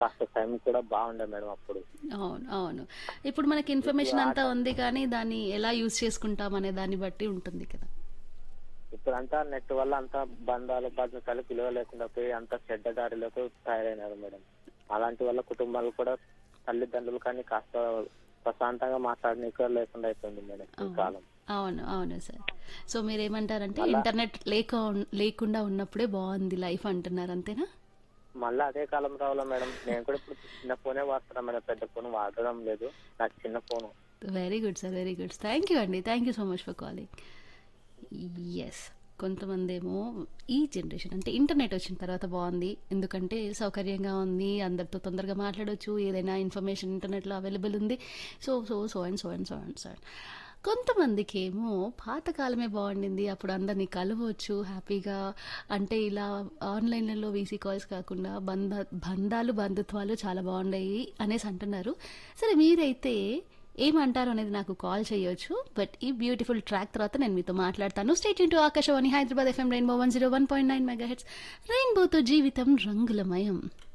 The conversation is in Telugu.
కాస్త టైం కూడా బాగుండే మేడం అప్పుడు అవును అవును ఇప్పుడు మనకి ఇన్ఫర్మేషన్ అంతా ఉంది కానీ దాన్ని ఎలా యూజ్ చేసుకుంటాం అనే దాన్ని బట్టి ఉంటుంది కదా ఇప్పుడంతా నెట్ వల్ల అంతా బంధాలు బాధ్యతలు విలువ లేకుండా పోయి అంతా చెడ్డ దారిలోకి తయారైనారు మేడం అలాంటి వల్ల కుటుంబాలు కూడా తల్లిదండ్రులు కానీ కాస్త ప్రశాంతంగా మాట్లాడనీకు లేకుండా అయిపోయింది మేడం ఈ అవును. కాలం అవును అవును సార్ సో మీరు ఏమంటారంటే ఇంటర్నెట్ లేక లేకుండా ఉన్నప్పుడే బాగుంది లైఫ్ అంటున్నారు అంతేనా మళ్ళీ అదే కాలం రావాలా మేడం నేను కూడా ఇప్పుడు చిన్న ఫోనే వాడుతున్నా మేడం పెద్ద ఫోన్ వాడడం లేదు నాకు చిన్న phone very good sir very good thank you అండి thank you so much for calling yes కొంతమంది ఏమో ఈ జనరేషన్ అంటే ఇంటర్నెట్ వచ్చిన తర్వాత బాగుంది ఎందుకంటే సౌకర్యంగా ఉంది అందరితో తొందరగా మాట్లాడొచ్చు ఏదైనా ఇన్ఫర్మేషన్ ఇంటర్నెట్లో అవైలబుల్ ఉంది so so so and so and so and so and కొంతమందికి ఏమో పాతకాలమే బాగుండింది అప్పుడు అందరినీ కలవచ్చు హ్యాపీగా అంటే ఇలా ఆన్లైన్లలో వీసీ కాల్స్ కాకుండా బంధ బంధాలు బంధుత్వాలు చాలా బాగున్నాయి అనేసి అంటున్నారు సరే మీరైతే ఏమంటారు అనేది నాకు కాల్ చేయొచ్చు బట్ ఈ బ్యూటిఫుల్ ట్రాక్ తర్వాత నేను మీతో మాట్లాడతాను stay tuned to Akashvani Hyderabad FM rainbow one zero one point nine mega hertz రెయిన్బోతో జీవితం రంగులమయం